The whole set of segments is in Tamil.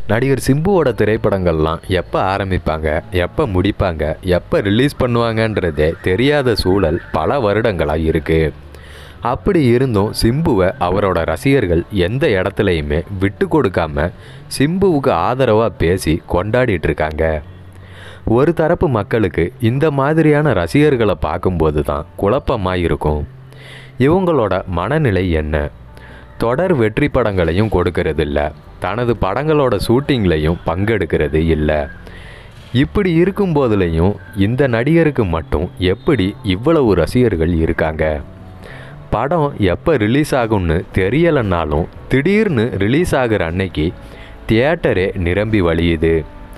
நடிகர் சிம்புவோட திரைப்படங்கள்லாம் எப்போ ஆரம்பிப்பாங்க எப்போ முடிப்பாங்க எப்போ ரிலீஸ் பண்ணுவாங்கன்றதே தெரியாத சூழல் பல வருடங்களாக இருக்குது அப்படி இருந்தும் சிம்புவை அவரோட ரசிகர்கள் எந்த இடத்துலையுமே விட்டு கொடுக்காம சிம்புவுக்கு ஆதரவாக பேசி கொண்டாடிட்டு இருக்காங்க ஒரு தரப்பு மக்களுக்கு இந்த மாதிரியான ரசிகர்களை பார்க்கும்போது தான் குழப்பமாக இருக்கும் இவங்களோட மனநிலை என்ன தொடர் வெற்றி படங்களையும் கொடுக்கறதில்ல தனது படங்களோட ஷூட்டிங்லையும் பங்கெடுக்கிறது இல்லை இப்படி இருக்கும் போதுலையும் இந்த நடிகருக்கு மட்டும் எப்படி இவ்வளவு ரசிகர்கள் இருக்காங்க படம் எப்போ ரிலீஸ் ஆகும்னு தெரியலைன்னாலும் திடீர்னு ரிலீஸ் ஆகிற அன்னைக்கு தியேட்டரே நிரம்பி வழியுது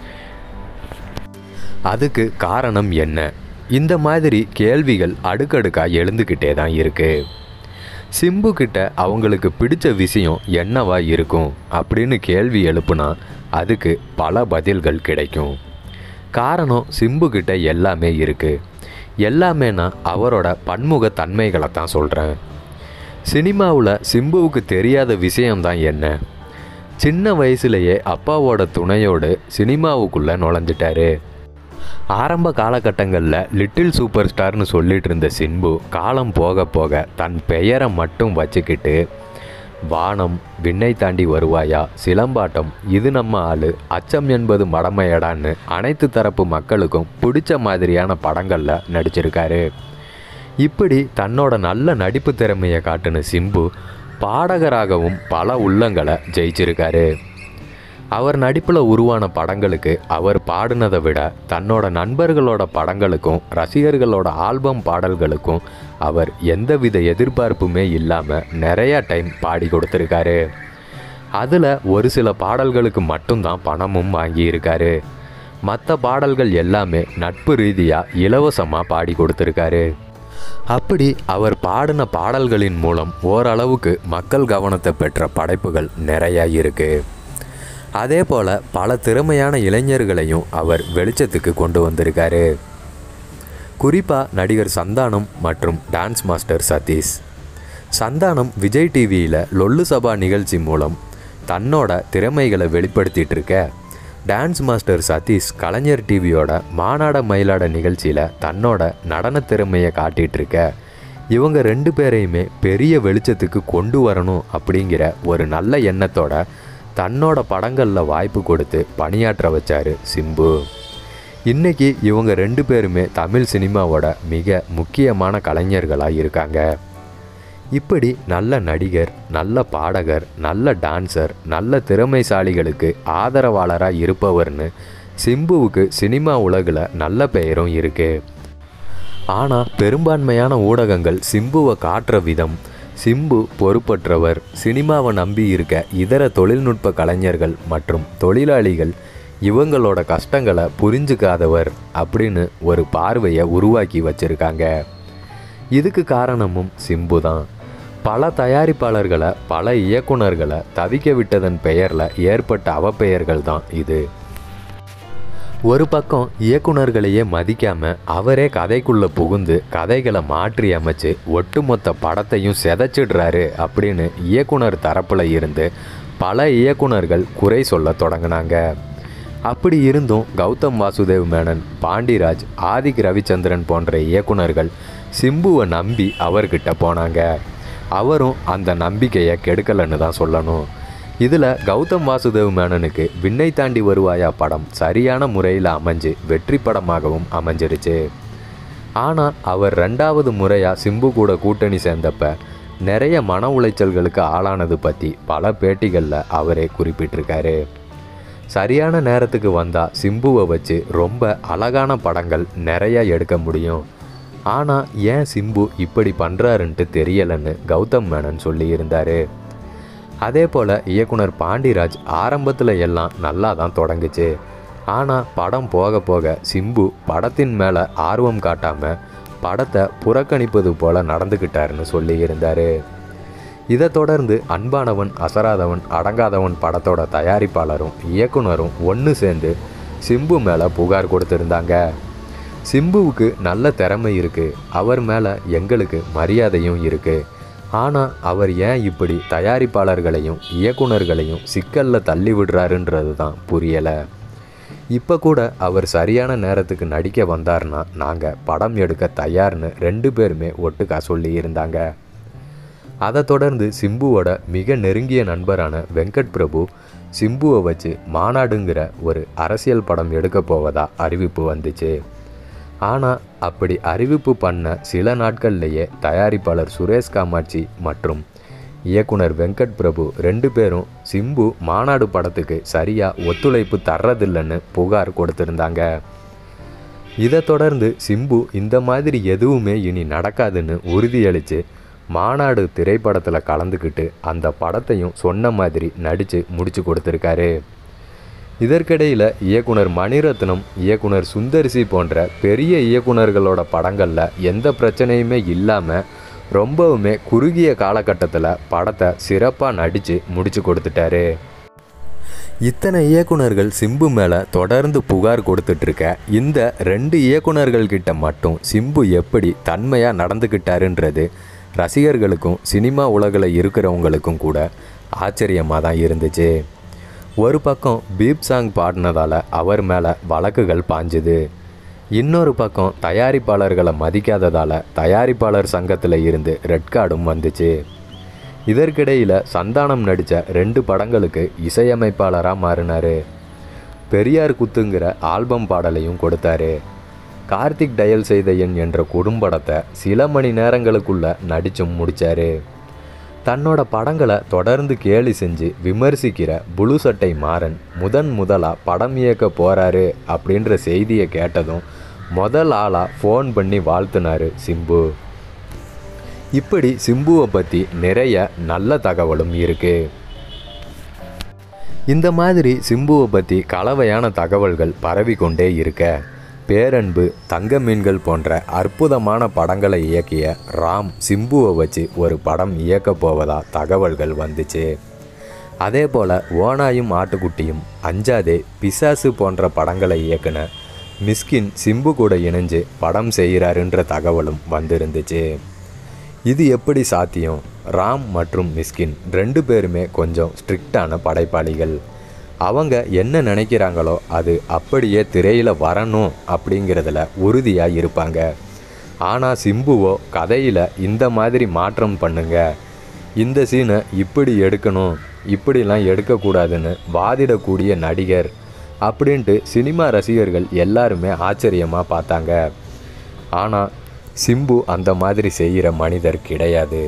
அதுக்கு காரணம் என்ன இந்த மாதிரி கேள்விகள் அடுக்கடுக்காக எழுந்துக்கிட்டே தான் இருக்கு சிம்பு கிட்ட அவங்களுக்கு பிடிச்ச விஷயம் என்னவா இருக்கும் அப்படின்னு கேள்வி எழுப்புனா அதுக்கு பல பதில்கள் கிடைக்கும் காரணம் சிம்பு கிட்ட எல்லாமே இருக்கு எல்லாமே நான் அவரோட பன்முக தன்மைகளை தான் சொல்கிறேன் சினிமாவில் சிம்புவுக்கு தெரியாத விஷயம்தான் என்ன சின்ன வயசுலேயே அப்பாவோட துணையோடு சினிமாவுக்குள்ளே நுழைஞ்சிட்டாரு ஆரம்ப காலகட்டங்களில் லிட்டில் சூப்பர் ஸ்டார்னு சொல்லிட்டு இருந்த சிம்பு காலம் போக போக தன் பெயரை மட்டும் வச்சுக்கிட்டு வானம் விண்ணை தாண்டி வருவாயா சிலம்பாட்டம் இது நம்ம ஆளு அச்சம் என்பது மடமையடான்னு அனைத்து தரப்பு மக்களுக்கும் பிடிச்ச மாதிரியான படங்களில் நடிச்சிருக்காரு இப்படி தன்னோட நல்ல நடிப்பு திறமையை காட்டின சிம்பு பாடகராகவும் பல உள்ளங்களை ஜெயிச்சிருக்காரு அவர் நடிப்பில் உருவான படங்களுக்கு அவர் பாடினதை விட தன்னோட நண்பர்களோட படங்களுக்கும் ரசிகர்களோட ஆல்பம் பாடல்களுக்கும் அவர் எந்தவித எதிர்பார்ப்புமே இல்லாமல் நிறையா டைம் பாடி கொடுத்துருக்காரு அதில் ஒரு சில பாடல்களுக்கு மட்டும்தான் பணமும் வாங்கியிருக்காரு மற்ற பாடல்கள் எல்லாமே நட்பு ரீதியாக இலவசமாக பாடி கொடுத்துருக்காரு அப்படி அவர் பாடின பாடல்களின் மூலம் ஓரளவுக்கு மக்கள் கவனத்தை பெற்ற படைப்புகள் நிறையா இருக்குது அதே போல் பல திறமையான இளைஞர்களையும் அவர் வெளிச்சத்துக்கு கொண்டு வந்திருக்காரு குறிப்பாக நடிகர் சந்தானம் மற்றும் டான்ஸ் மாஸ்டர் சதீஷ் சந்தானம் விஜய் டிவியில் லொல்லு சபா நிகழ்ச்சி மூலம் தன்னோட திறமைகளை வெளிப்படுத்திட்டு இருக்க டான்ஸ் மாஸ்டர் சதீஷ் கலைஞர் டிவியோட மானாட மயிலாட நிகழ்ச்சியில் தன்னோட நடன திறமையை காட்டிட்டு இருக்க இவங்க ரெண்டு பேரையுமே பெரிய வெளிச்சத்துக்கு கொண்டு வரணும் அப்படிங்கிற ஒரு நல்ல எண்ணத்தோட தன்னோட படங்களில் வாய்ப்பு கொடுத்து பணியாற்ற வச்சாரு சிம்பு இன்னைக்கு இவங்க ரெண்டு பேருமே தமிழ் சினிமாவோட மிக முக்கியமான கலைஞர்களாக இருக்காங்க இப்படி நல்ல நடிகர் நல்ல பாடகர் நல்ல டான்சர் நல்ல திறமைசாலிகளுக்கு ஆதரவாளராக இருப்பவர்னு சிம்புவுக்கு சினிமா உலகில் நல்ல பெயரும் இருக்கு ஆனால் பெரும்பான்மையான ஊடகங்கள் சிம்புவை காட்டுற விதம் சிம்பு பொறுப்பற்றவர் சினிமாவை நம்பி இருக்க இதர தொழில்நுட்ப கலைஞர்கள் மற்றும் தொழிலாளிகள் இவங்களோட கஷ்டங்களை புரிஞ்சுக்காதவர் அப்படின்னு ஒரு பார்வையை உருவாக்கி வச்சிருக்காங்க இதுக்கு காரணமும் சிம்பு தான் பல தயாரிப்பாளர்களை பல இயக்குனர்களை தவிக்க விட்டதன் பெயரில் ஏற்பட்ட அவப்பெயர்கள் தான் இது ஒரு பக்கம் இயக்குனர்களையே மதிக்காம அவரே கதைக்குள்ள புகுந்து கதைகளை மாற்றி அமைச்சு ஒட்டுமொத்த படத்தையும் செதைச்சிடுறாரு அப்படின்னு இயக்குனர் தரப்புல இருந்து பல இயக்குனர்கள் குறை சொல்ல தொடங்கினாங்க அப்படி இருந்தும் கௌதம் வாசுதேவ் மேனன் பாண்டிராஜ் ஆதிக் ரவிச்சந்திரன் போன்ற இயக்குனர்கள் சிம்புவை நம்பி அவர்கிட்ட போனாங்க அவரும் அந்த நம்பிக்கையை கெடுக்கலைன்னு தான் சொல்லணும் இதில் கௌதம் வாசுதேவ் மேனனுக்கு விண்ணை தாண்டி வருவாயா படம் சரியான முறையில் அமைஞ்சு வெற்றி படமாகவும் அமைஞ்சிருச்சு ஆனால் அவர் ரெண்டாவது முறையாக சிம்பு கூட கூட்டணி சேர்ந்தப்ப நிறைய மன உளைச்சல்களுக்கு ஆளானது பற்றி பல பேட்டிகளில் அவரே குறிப்பிட்டிருக்காரு சரியான நேரத்துக்கு வந்தால் சிம்புவை வச்சு ரொம்ப அழகான படங்கள் நிறைய எடுக்க முடியும் ஆனால் ஏன் சிம்பு இப்படி பண்ணுறாருன்ட்டு தெரியலைன்னு கௌதம் மேனன் சொல்லியிருந்தாரு அதே போல் இயக்குனர் பாண்டிராஜ் ஆரம்பத்தில் எல்லாம் நல்லா தான் தொடங்குச்சு ஆனால் படம் போக போக சிம்பு படத்தின் மேலே ஆர்வம் காட்டாமல் படத்தை புறக்கணிப்பது போல நடந்துக்கிட்டாருன்னு சொல்லியிருந்தாரு இதை தொடர்ந்து அன்பானவன் அசராதவன் அடங்காதவன் படத்தோட தயாரிப்பாளரும் இயக்குனரும் ஒன்று சேர்ந்து சிம்பு மேலே புகார் கொடுத்துருந்தாங்க சிம்புவுக்கு நல்ல திறமை இருக்குது அவர் மேலே எங்களுக்கு மரியாதையும் இருக்குது ஆனால் அவர் ஏன் இப்படி தயாரிப்பாளர்களையும் இயக்குனர்களையும் சிக்கலில் தள்ளி விடுறாருன்றது தான் புரியலை இப்போ கூட அவர் சரியான நேரத்துக்கு நடிக்க வந்தார்னா நாங்கள் படம் எடுக்க தயார்னு ரெண்டு பேருமே ஒட்டுக்கா சொல்லி இருந்தாங்க அதை தொடர்ந்து சிம்புவோட மிக நெருங்கிய நண்பரான வெங்கட் பிரபு சிம்புவை வச்சு மாநாடுங்கிற ஒரு அரசியல் படம் எடுக்க போவதா அறிவிப்பு வந்துச்சு ஆனால் அப்படி அறிவிப்பு பண்ண சில நாட்கள்லேயே தயாரிப்பாளர் சுரேஷ் காமாட்சி மற்றும் இயக்குனர் வெங்கட் பிரபு ரெண்டு பேரும் சிம்பு மாநாடு படத்துக்கு சரியாக ஒத்துழைப்பு தர்றதில்லைன்னு புகார் கொடுத்துருந்தாங்க இதை தொடர்ந்து சிம்பு இந்த மாதிரி எதுவுமே இனி நடக்காதுன்னு உறுதியளித்து மாநாடு திரைப்படத்தில் கலந்துக்கிட்டு அந்த படத்தையும் சொன்ன மாதிரி நடித்து முடிச்சு கொடுத்துருக்காரு இதற்கிடையில் இயக்குனர் மணிரத்னம் இயக்குனர் சுந்தர்சி போன்ற பெரிய இயக்குனர்களோட படங்களில் எந்த பிரச்சனையுமே இல்லாமல் ரொம்பவுமே குறுகிய காலகட்டத்தில் படத்தை சிறப்பாக நடித்து முடிச்சு கொடுத்துட்டாரு இத்தனை இயக்குனர்கள் சிம்பு மேலே தொடர்ந்து புகார் கொடுத்துட்ருக்க இந்த ரெண்டு இயக்குனர்கள் கிட்ட மட்டும் சிம்பு எப்படி தன்மையாக நடந்துக்கிட்டாருன்றது ரசிகர்களுக்கும் சினிமா உலகில் இருக்கிறவங்களுக்கும் கூட ஆச்சரியமாக தான் இருந்துச்சு ஒரு பக்கம் பீப் சாங் பாடினதால் அவர் மேலே வழக்குகள் பாஞ்சுது இன்னொரு பக்கம் தயாரிப்பாளர்களை மதிக்காததால் தயாரிப்பாளர் சங்கத்தில் இருந்து ரெட் கார்டும் வந்துச்சு இதற்கிடையில் சந்தானம் நடித்த ரெண்டு படங்களுக்கு இசையமைப்பாளராக மாறினார் பெரியார் குத்துங்கிற ஆல்பம் பாடலையும் கொடுத்தாரு கார்த்திக் டயல் செய்த எண் என்ற குறும்படத்தை சில மணி நேரங்களுக்குள்ள நடிச்சும் முடித்தார் தன்னோட படங்களை தொடர்ந்து கேலி செஞ்சு விமர்சிக்கிற புழு சட்டை மாறன் முதன் முதலாக படம் இயக்க போகிறாரு அப்படின்ற செய்தியை கேட்டதும் முதல் ஆளாக ஃபோன் பண்ணி வாழ்த்துனாரு சிம்பு இப்படி சிம்புவை பற்றி நிறைய நல்ல தகவலும் இருக்குது இந்த மாதிரி சிம்புவை பற்றி கலவையான தகவல்கள் பரவிக்கொண்டே இருக்க பேரன்பு தங்க மீன்கள் போன்ற அற்புதமான படங்களை இயக்கிய ராம் சிம்புவை வச்சு ஒரு படம் இயக்க போவதா தகவல்கள் வந்துச்சு அதே போல் ஓனாயும் ஆட்டுக்குட்டியும் அஞ்சாதே பிசாசு போன்ற படங்களை இயக்குன மிஸ்கின் சிம்பு கூட இணைஞ்சு படம் செய்கிறாருன்ற தகவலும் வந்திருந்துச்சு இது எப்படி சாத்தியம் ராம் மற்றும் மிஸ்கின் ரெண்டு பேருமே கொஞ்சம் ஸ்ட்ரிக்டான படைப்பாளிகள் அவங்க என்ன நினைக்கிறாங்களோ அது அப்படியே திரையில் வரணும் அப்படிங்கிறதுல உறுதியாக இருப்பாங்க ஆனால் சிம்புவோ கதையில் இந்த மாதிரி மாற்றம் பண்ணுங்க இந்த சீனை இப்படி எடுக்கணும் இப்படிலாம் எடுக்கக்கூடாதுன்னு வாதிடக்கூடிய நடிகர் அப்படின்ட்டு சினிமா ரசிகர்கள் எல்லாருமே ஆச்சரியமாக பார்த்தாங்க ஆனால் சிம்பு அந்த மாதிரி செய்கிற மனிதர் கிடையாது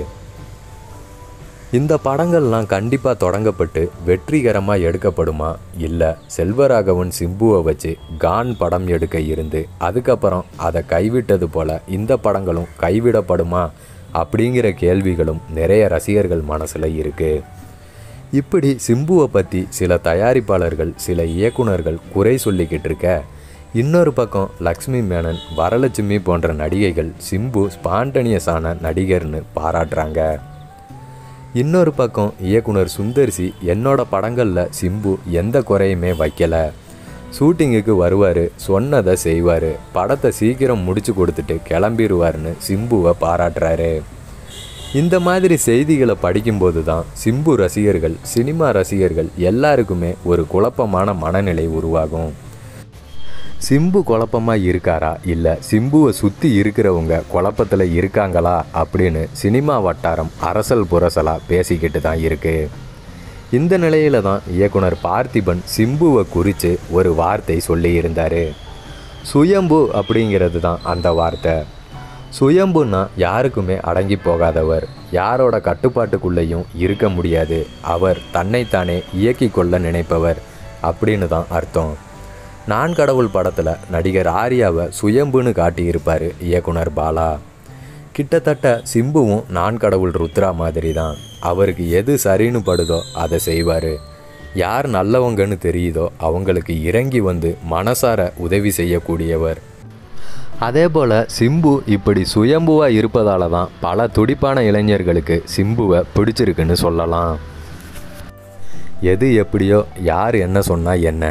இந்த படங்கள்லாம் கண்டிப்பாக தொடங்கப்பட்டு வெற்றிகரமாக எடுக்கப்படுமா இல்லை செல்வராகவன் சிம்புவை வச்சு கான் படம் எடுக்க இருந்து அதுக்கப்புறம் அதை கைவிட்டது போல் இந்த படங்களும் கைவிடப்படுமா அப்படிங்கிற கேள்விகளும் நிறைய ரசிகர்கள் மனசில் இருக்குது இப்படி சிம்புவை பற்றி சில தயாரிப்பாளர்கள் சில இயக்குனர்கள் குறை சொல்லிக்கிட்டு இருக்க இன்னொரு பக்கம் லக்ஷ்மி மேனன் வரலட்சுமி போன்ற நடிகைகள் சிம்பு ஸ்பான்டனியஸான நடிகர்னு பாராட்டுறாங்க இன்னொரு பக்கம் இயக்குனர் சுந்தர்சி என்னோட படங்களில் சிம்பு எந்த குறையுமே வைக்கல ஷூட்டிங்குக்கு வருவார் சொன்னதை செய்வார் படத்தை சீக்கிரம் முடிச்சு கொடுத்துட்டு கிளம்பிடுவார்னு சிம்புவை பாராட்டுறாரு இந்த மாதிரி செய்திகளை படிக்கும்போது தான் சிம்பு ரசிகர்கள் சினிமா ரசிகர்கள் எல்லாருக்குமே ஒரு குழப்பமான மனநிலை உருவாகும் சிம்பு குழப்பமாக இருக்காரா இல்லை சிம்புவை சுற்றி இருக்கிறவங்க குழப்பத்தில் இருக்காங்களா அப்படின்னு சினிமா வட்டாரம் அரசல் புரசலாக பேசிக்கிட்டு தான் இருக்குது இந்த நிலையில தான் இயக்குனர் பார்த்திபன் சிம்புவை குறித்து ஒரு வார்த்தை சொல்லியிருந்தார் சுயம்பு அப்படிங்கிறது தான் அந்த வார்த்தை சுயம்புன்னா யாருக்குமே அடங்கி போகாதவர் யாரோட கட்டுப்பாட்டுக்குள்ளேயும் இருக்க முடியாது அவர் தன்னைத்தானே இயக்கிக் கொள்ள நினைப்பவர் அப்படின்னு தான் அர்த்தம் நான் கடவுள் படத்தில் நடிகர் ஆர்யாவை சுயம்புன்னு காட்டியிருப்பார் இயக்குனர் பாலா கிட்டத்தட்ட சிம்புவும் நான் கடவுள் ருத்ரா மாதிரி தான் அவருக்கு எது சரின்னு படுதோ அதை செய்வார் யார் நல்லவங்கன்னு தெரியுதோ அவங்களுக்கு இறங்கி வந்து மனசார உதவி செய்யக்கூடியவர் அதே போல் சிம்பு இப்படி சுயம்புவாக இருப்பதால தான் பல துடிப்பான இளைஞர்களுக்கு சிம்புவை பிடிச்சிருக்குன்னு சொல்லலாம் எது எப்படியோ யார் என்ன சொன்னால் என்ன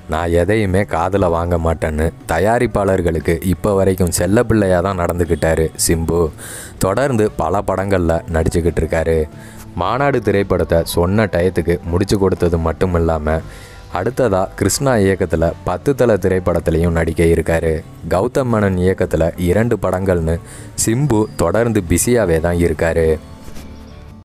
நான் எதையுமே காதில் வாங்க மாட்டேன்னு தயாரிப்பாளர்களுக்கு இப்போ வரைக்கும் செல்ல பிள்ளையாக தான் நடந்துக்கிட்டாரு சிம்பு தொடர்ந்து பல படங்களில் நடிச்சுக்கிட்டு இருக்காரு மாநாடு திரைப்படத்தை சொன்ன டயத்துக்கு முடிச்சு கொடுத்தது மட்டும் இல்லாமல் அடுத்ததாக கிருஷ்ணா இயக்கத்தில் பத்து தல திரைப்படத்துலையும் நடிக்க இருக்காரு கௌதம் மேனன் இயக்கத்தில் இரண்டு படங்கள்னு சிம்பு தொடர்ந்து பிஸியாகவே தான் இருக்காரு